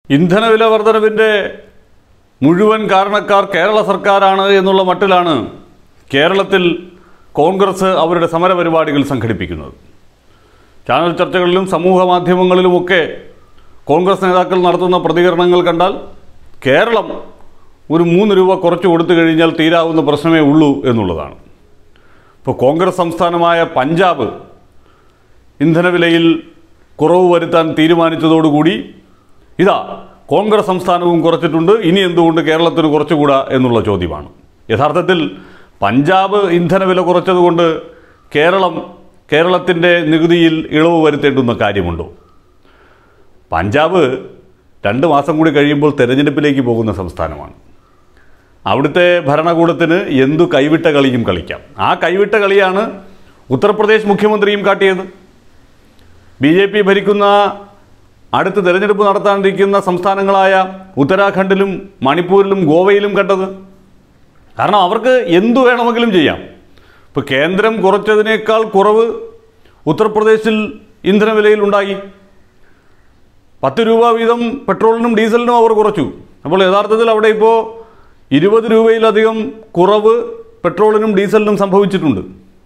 ഇന്ധനവില വർധനവിൻ്റെ മുഴുവൻ കാരണക്കാർ കേരള സർക്കാരാണ് എന്നുള്ള മട്ടിലാണ് കേരളത്തിൽ കോൺഗ്രസ് അവരുടെ സമരപരിപാടികൾ സംഘടിപ്പിക്കുന്നത് ചാനൽ ചർച്ചകളിലും സമൂഹ മാധ്യമങ്ങളിലുമൊക്കെ കോൺഗ്രസ് നേതാക്കൾ നടത്തുന്ന പ്രതികരണങ്ങൾ കണ്ടാൽ കേരളം ഒരു മൂന്ന് രൂപ കുറച്ച് കൊടുത്തു കഴിഞ്ഞാൽ തീരാവുന്ന പ്രശ്നമേ ഉള്ളൂ എന്നുള്ളതാണ് ഇപ്പോൾ കോൺഗ്രസ് സംസ്ഥാനമായ പഞ്ചാബ് ഇന്ധനവിലയിൽ കുറവ് വരുത്താൻ തീരുമാനിച്ചതോടുകൂടി ഇതാ കോൺഗ്രസ് സംസ്ഥാനവും കുറച്ചിട്ടുണ്ട് ഇനി എന്തുകൊണ്ട് കേരളത്തിന് കുറച്ചുകൂടാ എന്നുള്ള ചോദ്യമാണ് യഥാർത്ഥത്തിൽ പഞ്ചാബ് ഇന്ധനവില കുറച്ചതുകൊണ്ട് കേരളം കേരളത്തിൻ്റെ നികുതിയിൽ ഇളവ് വരുത്തേണ്ടുന്ന കാര്യമുണ്ടോ പഞ്ചാബ് രണ്ട് മാസം കൂടി കഴിയുമ്പോൾ തെരഞ്ഞെടുപ്പിലേക്ക് പോകുന്ന സംസ്ഥാനമാണ് അവിടുത്തെ ഭരണകൂടത്തിന് എന്തു കൈവിട്ട കളിയും കളിക്കാം ആ കൈവിട്ട കളിയാണ് ഉത്തർപ്രദേശ് മുഖ്യമന്ത്രിയും കാട്ടിയത് ബി ജെ പി ഭരിക്കുന്ന അടുത്ത് തിരഞ്ഞെടുപ്പ് നടത്താനിരിക്കുന്ന സംസ്ഥാനങ്ങളായ ഉത്തരാഖണ്ഡിലും മണിപ്പൂരിലും ഗോവയിലും കണ്ടത് കാരണം അവർക്ക് എന്തു വേണമെങ്കിലും ചെയ്യാം ഇപ്പോൾ കേന്ദ്രം കുറച്ചതിനേക്കാൾ കുറവ് ഉത്തർപ്രദേശിൽ ഇന്ധനവിലയിൽ ഉണ്ടായി പത്ത് രൂപ വീതം പെട്രോളിനും ഡീസലിനും അവർ കുറച്ചു അപ്പോൾ യഥാർത്ഥത്തിൽ അവിടെ ഇപ്പോൾ ഇരുപത് രൂപയിലധികം കുറവ് പെട്രോളിനും ഡീസലിനും സംഭവിച്ചിട്ടുണ്ട്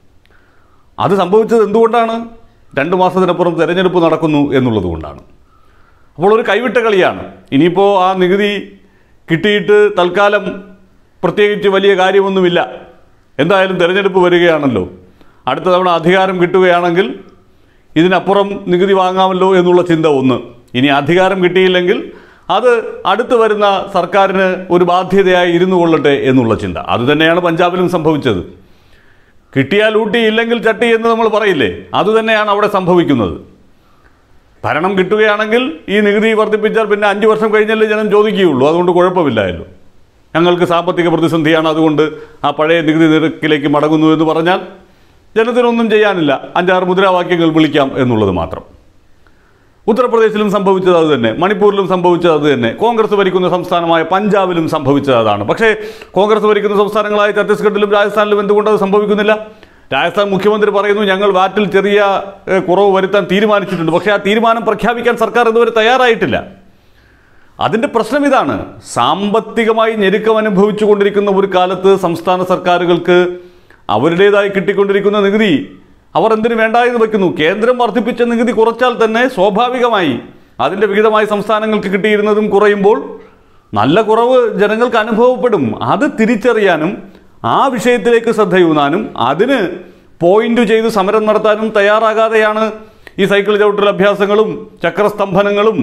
അത് സംഭവിച്ചത് എന്തുകൊണ്ടാണ് രണ്ട് മാസത്തിനപ്പുറം തെരഞ്ഞെടുപ്പ് നടക്കുന്നു എന്നുള്ളത് കൊണ്ടാണ് അപ്പോൾ ഒരു കൈവിട്ട കളിയാണ് ഇനിയിപ്പോൾ ആ നികുതി കിട്ടിയിട്ട് തൽക്കാലം പ്രത്യേകിച്ച് വലിയ കാര്യമൊന്നുമില്ല എന്തായാലും തെരഞ്ഞെടുപ്പ് വരികയാണല്ലോ അടുത്ത തവണ അധികാരം കിട്ടുകയാണെങ്കിൽ ഇതിനപ്പുറം നികുതി വാങ്ങാമല്ലോ എന്നുള്ള ചിന്ത ഒന്ന് ഇനി അധികാരം കിട്ടിയില്ലെങ്കിൽ അത് അടുത്ത് വരുന്ന സർക്കാരിന് ഒരു ബാധ്യതയായി ഇരുന്നു കൊള്ളട്ടെ എന്നുള്ള ചിന്ത അതുതന്നെയാണ് പഞ്ചാബിലും സംഭവിച്ചത് കിട്ടിയാൽ ഊട്ടി ഇല്ലെങ്കിൽ ചട്ടി എന്ന് നമ്മൾ പറയില്ലേ അതുതന്നെയാണ് അവിടെ സംഭവിക്കുന്നത് ഭരണം കിട്ടുകയാണെങ്കിൽ ഈ നികുതി വർദ്ധിപ്പിച്ചാൽ പിന്നെ അഞ്ച് വർഷം കഴിഞ്ഞല്ലേ ജനം ചോദിക്കുകയുള്ളൂ അതുകൊണ്ട് കുഴപ്പമില്ലായല്ലോ ഞങ്ങൾക്ക് സാമ്പത്തിക പ്രതിസന്ധിയാണ് അതുകൊണ്ട് ആ പഴയ നികുതി നിരക്കിലേക്ക് മടങ്ങുന്നു എന്ന് പറഞ്ഞാൽ ജനത്തിനൊന്നും ചെയ്യാനില്ല അഞ്ചാറ് മുദ്രാവാക്യങ്ങൾ വിളിക്കാം എന്നുള്ളത് മാത്രം ഉത്തർപ്രദേശിലും സംഭവിച്ചത് അത് തന്നെ മണിപ്പൂരിലും സംഭവിച്ചത് അത് തന്നെ കോൺഗ്രസ് ഭരിക്കുന്ന സംസ്ഥാനമായ പഞ്ചാബിലും സംഭവിച്ചത് അതാണ് പക്ഷേ കോൺഗ്രസ് ഭരിക്കുന്ന സംസ്ഥാനങ്ങളായ ഛത്തീസ്ഗഡിലും രാജസ്ഥാനിലും എന്തുകൊണ്ട് അത് സംഭവിക്കുന്നില്ല രാജസ്ഥാൻ മുഖ്യമന്ത്രി പറയുന്നു ഞങ്ങൾ വാറ്റിൽ ചെറിയ ഏഹ്, കുറവ് വരുത്താൻ തീരുമാനിച്ചിട്ടുണ്ട് പക്ഷേ ആ തീരുമാനം പ്രഖ്യാപിക്കാൻ സർക്കാർ ഇതുവരെ തയ്യാറായിട്ടില്ല അതിൻ്റെ പ്രശ്നം ഇതാണ് സാമ്പത്തികമായി ഞെരുക്കം അനുഭവിച്ചു കൊണ്ടിരിക്കുന്ന ഒരു കാലത്ത് സംസ്ഥാന സർക്കാരുകൾക്ക് അവരുടേതായി കിട്ടിക്കൊണ്ടിരിക്കുന്ന നികുതി അവർ എന്തിനു വേണ്ട എന്ന് വെക്കുന്നു കേന്ദ്രം വർദ്ധിപ്പിച്ച നികുതി കുറച്ചാൽ തന്നെ സ്വാഭാവികമായി അതിൻ്റെ വിഹിതമായി സംസ്ഥാനങ്ങൾക്ക് കിട്ടിയിരുന്നതും കുറയുമ്പോൾ നല്ല കുറവ് ജനങ്ങൾക്ക് അനുഭവപ്പെടും അത് തിരിച്ചറിയാനും ആ വിഷയത്തിലേക്ക് ശ്രദ്ധയൂന്നാനും അതിന് പോയിന്റ് ചെയ്ത് സമരം നടത്താനും തയ്യാറാകാതെയാണ് ഈ സൈക്കിൾ ചവിട്ടൽ അഭ്യാസങ്ങളും ചക്രസ്തംഭനങ്ങളും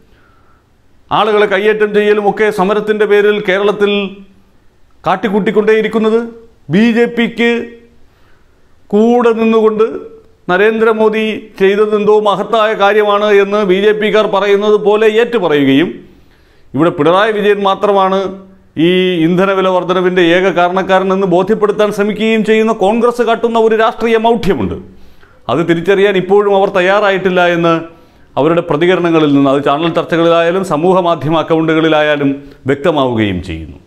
ആളുകളെ കയ്യേറ്റം ചെയ്യലും ഒക്കെ സമരത്തിൻ്റെ പേരിൽ കേരളത്തിൽ കാട്ടിക്കൂട്ടിക്കൊണ്ടേയിരിക്കുന്നത് ബി ജെ പിക്ക് കൂടെ നിന്നുകൊണ്ട് നരേന്ദ്രമോദി ചെയ്തത് എന്തോ മഹത്തായ കാര്യമാണ് എന്ന് ബി ജെ പിക്കാർ പറയുന്നത് പോലെ ഏറ്റു പറയുകയും ഇവിടെ പിണറായി വിജയൻ മാത്രമാണ് ഈ ഇന്ധനവില വർധനവിൻ്റെ ഏക കാരണക്കാരനെന്ന് ബോധ്യപ്പെടുത്താൻ ശ്രമിക്കുകയും ചെയ്യുന്ന കോൺഗ്രസ് കാട്ടുന്ന ഒരു രാഷ്ട്രീയ മൗഢ്യമുണ്ട് അത് തിരിച്ചറിയാൻ ഇപ്പോഴും അവർ തയ്യാറായിട്ടില്ല എന്ന് അവരുടെ പ്രതികരണങ്ങളിൽ നിന്ന് അത് ചാനൽ ചർച്ചകളിലായാലും സമൂഹ മാധ്യമ അക്കൗണ്ടുകളിലായാലും വ്യക്തമാവുകയും ചെയ്യുന്നു